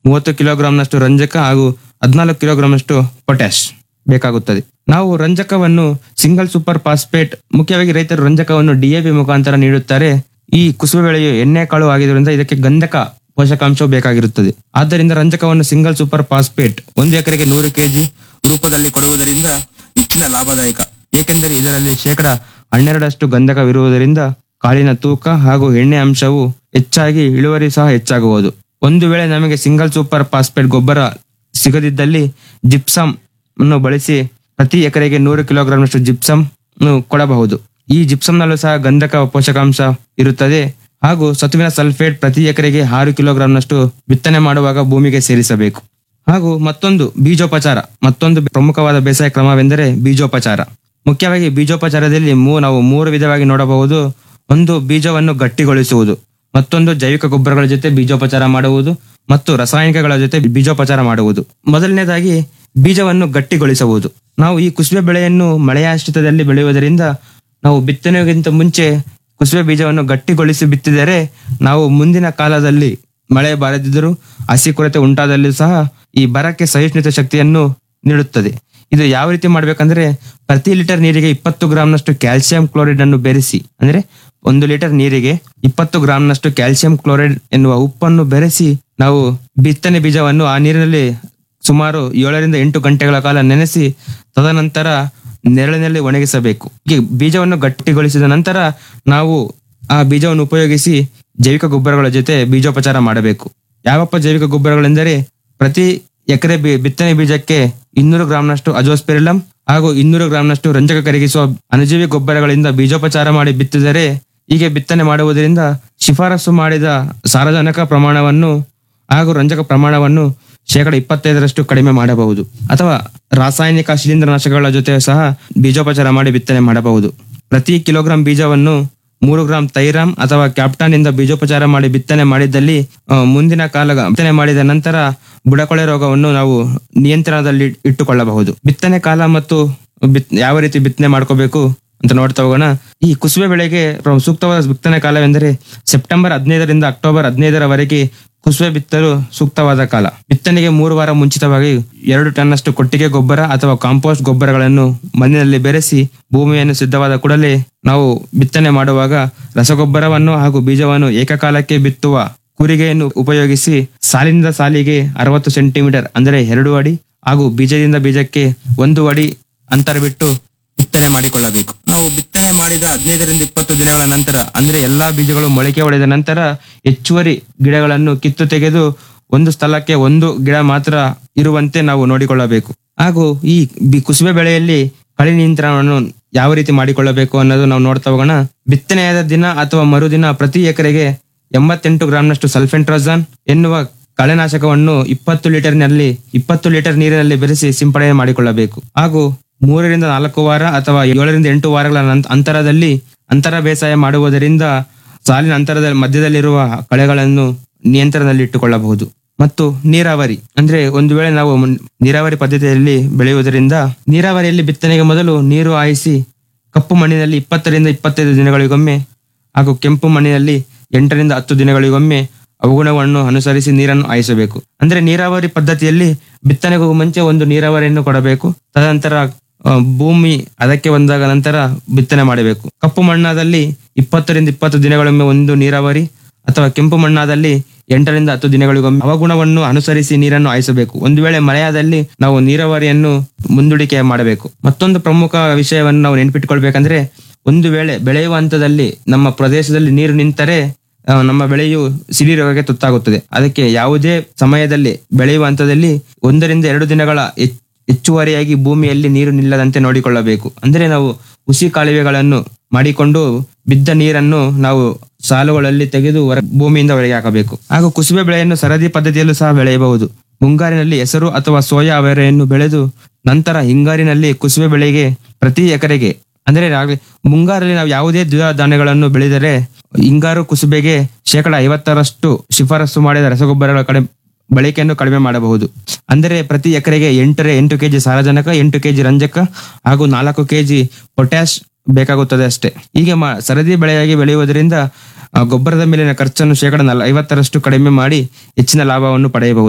ಮೂವತ್ತು ಕಿಲೋಗ್ರಾಂನಷ್ಟು ರಂಜಕ ಹಾಗೂ ಹದಿನಾಲ್ಕು ಕಿಲೋಗ್ರಾಂನಷ್ಟು ಪೊಟ್ಯಾಶ್ ಬೇಕಾಗುತ್ತದೆ ನಾವು ರಂಜಕವನ್ನು ಸಿಂಗಲ್ ಸೂಪರ್ ಫಾಸ್ಫೇಟ್ ಮುಖ್ಯವಾಗಿ ರೈತರು ರಂಜಕವನ್ನು ಡಿಎಪಿ ಮುಖಾಂತರ ನೀಡುತ್ತಾರೆ ಈ ಕುಸುಬೆ ಬೆಳೆಯು ಎಣ್ಣೆ ಕಾಳು ಆಗಿರುವುದರಿಂದ ಇದಕ್ಕೆ ಗಂಧಕ ಪೋಷಕಾಂಶವು ಬೇಕಾಗಿರುತ್ತದೆ ಆದ್ದರಿಂದ ರಂಜಕವನ್ನು ಸಿಂಗಲ್ ಸೂಪರ್ ಫಾಸ್ಫೇಟ್ ಒಂದು ಎಕರೆಗೆ ನೂರು ಕೆಜಿ ರೂಪದಲ್ಲಿ ಕೊಡುವುದರಿಂದ ಹೆಚ್ಚಿನ ಲಾಭದಾಯಕ ಏಕೆಂದರೆ ಇದರಲ್ಲಿ ಶೇಕಡ ಹನ್ನೆರಡಷ್ಟು ಗಂಧಕವಿರುವುದರಿಂದ ಕಾಳಿನ ತೂಕ ಹಾಗೂ ಎಣ್ಣೆ ಅಂಶವು ಹೆಚ್ಚಾಗಿ ಇಳುವರಿ ಸಹ ಹೆಚ್ಚಾಗುವುದು ಒಂದು ವೇಳೆ ನಮಗೆ ಸಿಂಗಲ್ ಸೂಪರ್ ಫಾಸ್ಫೇಟ್ ಗೊಬ್ಬರ ಸಿಗದಿದ್ದಲ್ಲಿ ಜಿಪ್ಸಮ್ ಅನ್ನು ಬಳಸಿ ಪ್ರತಿ ಎಕರೆಗೆ ನೂರು ಕಿಲೋಗ್ರಾಂನಷ್ಟು ಜಿಪ್ಸಮ್ ಕೊಡಬಹುದು ಈ ಜಿಪ್ಸಮ್ನಲ್ಲೂ ಸಹ ಗಂಧಕ ಪೋಷಕಾಂಶ ಇರುತ್ತದೆ ಹಾಗೂ ಸತುವಿನ ಸಲ್ಫೇಟ್ ಪ್ರತಿ ಎಕರೆಗೆ ಆರು ಕಿಲೋಗ್ರಾಂನಷ್ಟು ಬಿತ್ತನೆ ಮಾಡುವಾಗ ಭೂಮಿಗೆ ಸೇರಿಸಬೇಕು ಹಾಗೂ ಮತ್ತೊಂದು ಬೀಜೋಪಚಾರ ಮತ್ತೊಂದು ಪ್ರಮುಖವಾದ ಬೇಸಾಯ ಕ್ರಮವೆಂದರೆ ಬೀಜೋಪಚಾರ ಮುಖ್ಯವಾಗಿ ಬೀಜೋಪಚಾರದಲ್ಲಿ ಮೂ ನಾವು ಮೂರು ವಿಧವಾಗಿ ನೋಡಬಹುದು ಒಂದು ಬೀಜವನ್ನು ಗಟ್ಟಿಗೊಳಿಸುವುದು ಮತ್ತೊಂದು ಜೈವಿಕ ಗೊಬ್ಬರಗಳ ಜೊತೆ ಬೀಜೋಪಚಾರ ಮಾಡುವುದು ಮತ್ತು ರಾಸಾಯನಿಕಗಳ ಜೊತೆ ಬೀಜೋಪಚಾರ ಮಾಡುವುದು ಮೊದಲನೇದಾಗಿ ಬೀಜವನ್ನು ಗಟ್ಟಿಗೊಳಿಸುವುದು ನಾವು ಈ ಕುಸುಬೆ ಬೆಳೆಯನ್ನು ಮಳೆಯಾಶ್ರಿತದಲ್ಲಿ ಬೆಳೆಯುವುದರಿಂದ ನಾವು ಬಿತ್ತನೆಗಿಂತ ಮುಂಚೆ ಕುಸುಬೆ ಬೀಜವನ್ನು ಗಟ್ಟಿಗೊಳಿಸಿ ಬಿತ್ತಿದರೆ ನಾವು ಮುಂದಿನ ಕಾಲದಲ್ಲಿ ಮಳೆ ಬಾರದಿದ್ದರೂ ಹಸಿ ಕೊರತೆ ಉಂಟಾದಲ್ಲಿ ಸಹ ಈ ಬರಕ್ಕೆ ಸಹಿಷ್ಣುತೆ ಶಕ್ತಿಯನ್ನು ನೀಡುತ್ತದೆ ಇದು ಯಾವ ರೀತಿ ಮಾಡ್ಬೇಕಂದ್ರೆ ಪ್ರತಿ ಲೀಟರ್ ನೀರಿಗೆ ಇಪ್ಪತ್ತು ಗ್ರಾಂನಷ್ಟು ಕ್ಯಾಲ್ಸಿಯಂ ಕ್ಲೋರೈಡ್ ಅನ್ನು ಬೆರೆಸಿ ಅಂದ್ರೆ ಒಂದು ಲೀಟರ್ ನೀರಿಗೆ ಇಪ್ಪತ್ತು ಗ್ರಾಂನಷ್ಟು ಕ್ಯಾಲ್ಸಿಯಂ ಕ್ಲೋರೈಡ್ ಎನ್ನುವ ಉಪ್ಪನ್ನು ಬೆರೆಸಿ ನಾವು ಬಿತ್ತನೆ ಬೀಜವನ್ನು ಆ ನೀರಿನಲ್ಲಿ ಸುಮಾರು ಏಳರಿಂದ ಎಂಟು ಗಂಟೆಗಳ ಕಾಲ ನೆನೆಸಿ ತದನಂತರ ನೆರಳಿನಲ್ಲಿ ಒಣಗಿಸಬೇಕು ಈ ಬೀಜವನ್ನು ಗಟ್ಟಿಗೊಳಿಸಿದ ನಂತರ ನಾವು ಆ ಬೀಜವನ್ನು ಉಪಯೋಗಿಸಿ ಜೈವಿಕ ಗೊಬ್ಬರಗಳ ಜೊತೆ ಬೀಜೋಪಚಾರ ಮಾಡಬೇಕು ಯಾವಪ್ಪ ಜೈವಿಕ ಗೊಬ್ಬರಗಳೆಂದರೆ ಪ್ರತಿ ಎಕರೆ ಬಿ- ಬಿತ್ತನೆ ಬೀಜಕ್ಕೆ ಇನ್ನೂರು ಗ್ರಾಂನಷ್ಟು ಅಜೋಸ್ಪೆರಿಲಂ ಹಾಗೂ ಇನ್ನೂರು ಗ್ರಾಂನಷ್ಟು ರಂಜಕ ಕರಗಿಸುವ ಅನುಜೀವಿ ಗೊಬ್ಬರಗಳಿಂದ ಬೀಜೋಪಚಾರ ಮಾಡಿ ಬಿತ್ತಿದರೆ ಹೀಗೆ ಬಿತ್ತನೆ ಮಾಡುವುದರಿಂದ ಶಿಫಾರಸು ಮಾಡಿದ ಸಾರಜನಕ ಪ್ರಮಾಣವನ್ನು ಹಾಗೂ ರಂಜಕ ಪ್ರಮಾಣವನ್ನು ಶೇಕಡ ಇಪ್ಪತ್ತೈದರಷ್ಟು ಕಡಿಮೆ ಮಾಡಬಹುದು ಅಥವಾ ರಾಸಾಯನಿಕ ಶಿಲೀಂಧ್ರನಾಶಕಗಳ ಜೊತೆ ಸಹ ಬೀಜೋಪಚಾರ ಮಾಡಿ ಬಿತ್ತನೆ ಮಾಡಬಹುದು ಪ್ರತಿ ಕಿಲೋಗ್ರಾಂ ಬೀಜವನ್ನು ಮೂರು ಗ್ರಾಂ ತೈರಾಮ್ ಅಥವಾ ಕ್ಯಾಪ್ಟಾನ್ ಇಂದ ಬೀಜೋಪಚಾರ ಮಾಡಿ ಬಿತ್ತನೆ ಮಾಡಿದ್ದಲ್ಲಿ ಆ, ಮುಂದಿನ ಕಾಲ ಬಿತ್ತನೆ ಮಾಡಿದ ನಂತರ ಬುಡಕೊಳೆ ರೋಗವನ್ನು ನಾವು ನಿಯಂತ್ರಣದಲ್ಲಿ ಇಟ್ಟುಕೊಳ್ಳಬಹುದು ಬಿತ್ತನೆ ಕಾಲ ಮತ್ತು ಬಿತ್ ಯಾವ ರೀತಿ ಬಿತ್ತನೆ ಮಾಡ್ಕೋಬೇಕು ಅಂತ ನೋಡ್ತಾ ಹೋಗೋಣ ಈ ಕುಸುಬೆ ಬೆಳೆಗೆ ಪ್ರ- ಸೂಕ್ತವಾದ ಬಿತ್ತನೆ ಕಾಲವೆಂದರೆ ಸೆಪ್ಟೆಂಬರ್ ಹದಿನೈದರಿಂದ ಅಕ್ಟೋಬರ್ ಹದಿನೈದರವರೆಗೆ ಕುಸುಬೆ ಬಿತ್ತಲು ಸೂಕ್ತವಾದ ಕಾಲ ಬಿತ್ತನೆಗೆ ಮೂರು ವಾರ ಮುಂಚಿತವಾಗಿ ಎರಡು ಟನ್ನಷ್ಟು ಕೊಟ್ಟಿಗೆ ಗೊಬ್ಬರ ಅಥವಾ ಕಾಂಪೋಸ್ಟ್ ಗೊಬ್ಬರಗಳನ್ನು ಮಣ್ಣಿನಲ್ಲಿ ಬೆರೆಸಿ ಭೂಮಿಯನ್ನು ಸಿದ್ಧವಾದ ಕೂಡಲೇ ನಾವು ಬಿತ್ತನೆ ಮಾಡುವಾಗ ರಸಗೊಬ್ಬರವನ್ನು ಹಾಗೂ ಬೀಜವನ್ನು ಏಕಕಾಲಕ್ಕೆ ಬಿತ್ತುವ ಕೂರಿಗೆಯನ್ನು ಉಪಯೋಗಿಸಿ ಸಾಲಿನಿಂದ ಸಾಲಿಗೆ ಅರವತ್ತು ಸೆಂಟಿಮೀಟರ್ ಅಂದರೆ ಎರಡು ಅಡಿ ಹಾಗೂ ಬೀಜದಿಂದ ಬೀಜಕ್ಕೆ ಒಂದು ಅಡಿ ಅಂತರ ಬಿಟ್ಟು ಬಿತ್ತನೆ ಮಾಡಿಕೊಳ್ಳಬೇಕು ನಾವು ಬಿತ್ತನೆ ಮಾಡಿದ ಹದಿನೈದರಿಂದ ಇಪ್ಪತ್ತು ದಿನಗಳ ನಂತರ ಅಂದ್ರೆ ಎಲ್ಲಾ ಬೀಜಗಳು ಮೊಳಕೆ ಹೊಡೆದ ನಂತರ ಹೆಚ್ಚುವರಿ ಗಿಡಗಳನ್ನು ಕಿತ್ತು ತೆಗೆದು ಒಂದು ಸ್ಥಳಕ್ಕೆ ಒಂದು ಗಿಡ ಮಾತ್ರ ಇರುವಂತೆ ನಾವು ನೋಡಿಕೊಳ್ಳಬೇಕು ಹಾಗೂ ಈ ಬಿ- ಕುಸುಬೆ ಬೆಳೆಯಲ್ಲಿ ಕಳೆ ನಿಯಂತ್ರಣವನ್ನು ಯಾವ ರೀತಿ ಮಾಡಿಕೊಳ್ಳಬೇಕು ಅನ್ನೋದು ನಾವು ನೋಡ್ತಾ ಹೋಗೋಣ ಬಿತ್ತನೆಯಾದ ದಿನ ಅಥವಾ ಮರುದಿನ ಪ್ರತಿ ಎಕರೆಗೆ ಎಂಬತ್ತೆಂಟು ಗ್ರಾಂನಷ್ಟು ಸಲ್ಫೆಂಟ್ರಜಾನ್ ಎನ್ನುವ ಕಳೆನಾಶಕವನ್ನು ಇಪ್ಪತ್ತು ಲೀಟರ್ನಲ್ಲಿ ಇಪ್ಪತ್ತು ಲೀಟರ್ ನೀರಿನಲ್ಲಿ ಬೆರೆಸಿ ಸಿಂಪಡಣೆ ಮಾಡಿಕೊಳ್ಳಬೇಕು ಹಾಗೂ ಮೂರರಿಂದ ನಾಲ್ಕು ವಾರ ಅಥವಾ ಏಳರಿಂದ ಎಂಟು ವಾರಗಳ ನಂತ- ಅಂತರದಲ್ಲಿ ಅಂತರ ಬೇಸಾಯ ಮಾಡುವುದರಿಂದ ಸಾಲಿನ ಅಂತರದ ಮಧ್ಯದಲ್ಲಿರುವ ಕಳೆಗಳನ್ನು ನಿಯಂತ್ರಣದಲ್ಲಿ ಇಟ್ಟುಕೊಳ್ಳಬಹುದು ಮತ್ತು ನೀರಾವರಿ ಅಂದ್ರೆ ಒಂದು ವೇಳೆ ನಾವು ಮುನ್- ನೀರಾವರಿ ಪದ್ಧತಿಯಲ್ಲಿ ಬೆಳೆಯುವುದರಿಂದ ನೀರಾವರಿಯಲ್ಲಿ ಬಿತ್ತನೆಗೆ ಮೊದಲು ನೀರು ಹಾಯಿಸಿ ಕಪ್ಪು ಮಣ್ಣಿನಲ್ಲಿ ಇಪ್ಪತ್ತರಿಂದ ಇಪ್ಪತ್ತೈದು ದಿನಗಳಿಗೊಮ್ಮೆ ಹಾಗೂ ಕೆಂಪು ಮಣ್ಣಿನಲ್ಲಿ ಎಂಟರಿಂದ ಹತ್ತು ದಿನಗಳಿಗೊಮ್ಮೆ ಅವುಗುಣವನ್ನು ಅನುಸರಿಸಿ ನೀರನ್ನು ಹಾಯಿಸಬೇಕು ಅಂದ್ರೆ ನೀರಾವರಿ ಪದ್ಧತಿಯಲ್ಲಿ ಬಿತ್ತನೆಗೂ ಮುಂಚೆ ಒಂದು ನೀರಾವರಿಯನ್ನು ಕೊಡಬೇಕು ತದನಂತರ ಆ, ಭೂಮಿ ಅದಕ್ಕೆ ಬಂದಾಗ ನಂತರ ಬಿತ್ತನೆ ಮಾಡಬೇಕು ಕಪ್ಪು ಮಣ್ಣಾದಲ್ಲಿ ಇಪ್ಪತ್ತರಿಂದ ಇಪ್ಪತ್ತು ದಿನಗಳೊಮ್ಮೆ ಒಂದು ನೀರಾವರಿ ಅಥವಾ ಕೆಂಪು ಮಣ್ಣಾದಲ್ಲಿ ಎಂಟರಿಂದ ಹತ್ತು ದಿನಗಳಿಗೊಮ್ಮೆ ಅವಗುಣವನ್ನು ಅನುಸರಿಸಿ ನೀರನ್ನು ಹಾಯಿಸಬೇಕು ಒಂದು ವೇಳೆ ಮಳೆಯಾದಲ್ಲಿ ನಾವು ನೀರಾವರಿಯನ್ನು ಮುಂದೂಡಿಕೆ ಮಾಡಬೇಕು ಮತ್ತೊಂದು ಪ್ರಮುಖ ವಿಷಯವನ್ನು ನಾವು ನೆನಪಿಟ್ಕೊಳ್ಬೇಕಂದ್ರೆ ಒಂದು ವೇಳೆ ಬೆಳೆಯುವ ಹಂತದಲ್ಲಿ ನಮ್ಮ ಪ್ರದೇಶದಲ್ಲಿ ನೀರು ನಿಂತರೆ ಆ, ನಮ್ಮ ಬೆಳೆಯು ಸಿಡಿ ರೋಗಕ್ಕೆ ತುತ್ತಾಗುತ್ತದೆ ಅದಕ್ಕೆ ಯಾವುದೇ ಸಮಯದಲ್ಲಿ ಬೆಳೆಯುವ ಹಂತದಲ್ಲಿ ಒಂದರಿಂದ ಎರಡು ದಿನಗಳ ಹೆಚ್- ಹೆಚ್ಚುವರಿಯಾಗಿ ಭೂಮಿಯಲ್ಲಿ ನೀರು ನಿಲ್ಲದಂತೆ ನೋಡಿಕೊಳ್ಳಬೇಕು ಅಂದ್ರೆ ನಾವು ಹುಸಿ ಕಾಲುವೆಗಳನ್ನು ಮಾಡಿಕೊಂಡು ಬಿದ್ದ ನೀರನ್ನು ನಾವು ಸಾಲುಗಳಲ್ಲಿ ತೆಗೆದು ಹೊರ ಭೂಮಿಯಿಂದ ಹೊರಗೆ ಹಾಕಬೇಕು ಹಾಗೂ ಕುಸುಬೆ ಬೆಳೆಯನ್ನು ಸರದಿ ಪದ್ಧತಿಯಲ್ಲೂ ಸಹ ಬೆಳೆಯಬಹುದು ಮುಂಗಾರಿನಲ್ಲಿ ಹೆಸರು ಅಥವಾ ಸೋಯಾ ಅವರೆಯನ್ನು ಬೆಳೆದು ನಂತರ ಹಿಂಗಾರಿನಲ್ಲಿ ಕುಸುಬೆ ಬೆಳೆಗೆ ಪ್ರತಿ ಎಕರೆಗೆ ಅಂದ್ರೆ ಆಗ್ಲಿ ಮುಂಗಾರಲ್ಲಿ ನಾವು ಯಾವುದೇ ದ್ವಿದಳ ಧಾನ್ಯಗಳನ್ನು ಬೆಳೆದರೆ ಹಿಂಗಾರು ಕುಸುಬೆಗೆ ಶೇಕಡ ಐವತ್ತರಷ್ಟು ಶಿಫಾರಸು ಮಾಡಿದ ರಸಗೊಬ್ಬರಗಳ ಕಡೆ ಬಳಕೆಯನ್ನು ಕಡಿಮೆ ಮಾಡಬಹುದು ಅಂದರೆ ಪ್ರತಿ ಎಕರೆಗೆ ಎಂಟರೆ ಎಂಟು ಕೆಜಿ ಸಾರಜನಕ ಎಂಟು ಕೆಜಿ ರಂಜಕ ಹಾಗೂ ನಾಲ್ಕು ಕೆಜಿ ಪೊಟ್ಯಾಶ್ ಬೇಕಾಗುತ್ತದೆ ಅಷ್ಟೇ ಹೀಗೆ ಮಾ ಸರದಿ ಬೆಳೆಯಾಗಿ ಬೆಳೆಯುವುದರಿಂದ ಆ, ಗೊಬ್ಬರದ ಮೇಲಿನ ಖರ್ಚನ್ನು ಶೇಕಡ ನಲ ಐವತ್ತರಷ್ಟು ಕಡಿಮೆ ಮಾಡಿ ಹೆಚ್ಚಿನ ಲಾಭವನ್ನು ಪಡೆಯಬಹುದು